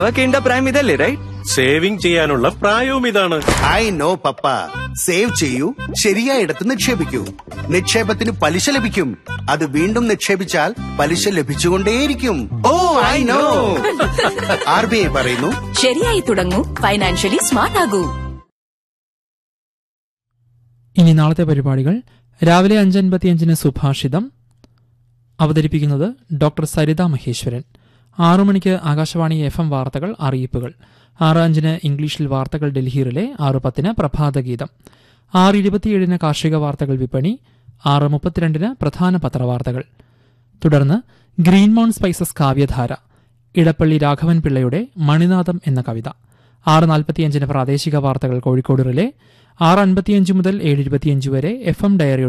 കിണ്ട prime ഇതല്ലേ right saving ചെയ്യാനുള്ള പ്രായവും ഇതാണ് ഐ നോ പപ്പ സേവ് ചെയ്യൂ ശരിയായിടത്ത് നിക്ഷേപിക്കൂ നിക്ഷേപത്തിന് പലിശ ലഭിക്കും അത് വീണ്ടും നിക്ഷേപിച്ചാൽ പലിശ ലഭിച്ചുകൊണ്ടേയിരിക്കും oh I know R B I പറയുന്നു ശരിയായി തുടങ്ങൂ ഫൈനാൻഷ്യലി സ്മാർട്ട് ആകൂ ഇനി നാളത്തെ പരിപാടികൾ രാവിലെ അഞ്ചൻപത്തിയഞ്ചിന് സുഭാഷിതം അവതരിപ്പിക്കുന്നത് ഡോക്ടർ സരിത മഹേശ്വരൻ ആറു മണിക്ക് ആകാശവാണി എഫ് എം വാർത്തകൾ അറിയിപ്പുകൾ ആറ് അഞ്ചിന് ഇംഗ്ലീഷിൽ വാർത്തകൾ ഡൽഹിയിലെ ആറ് പത്തിന് പ്രഭാതഗീതം ആറ് ഇരുപത്തിയേഴിന് കാർഷിക വാർത്തകൾ വിപണി ആറ് മുപ്പത്തിരണ്ടിന് പ്രധാന പത്രവാർത്തകൾ തുടർന്ന് ഗ്രീൻ മൗണ്ട് സ്പൈസസ് കാവ്യധാര ഇടപ്പള്ളി രാഘവൻ പിള്ളയുടെ മണിനാഥം എന്ന കവിത ആറ് നാൽപ്പത്തിയഞ്ചിന് പ്രാദേശിക വാർത്തകൾ കോഴിക്കോട് റിലേ ആറ് അൻപത്തിയഞ്ച് മുതൽ ഏഴ് ഇരുപത്തിയഞ്ച് വരെ എഫ് എം ഡയറിയുടെ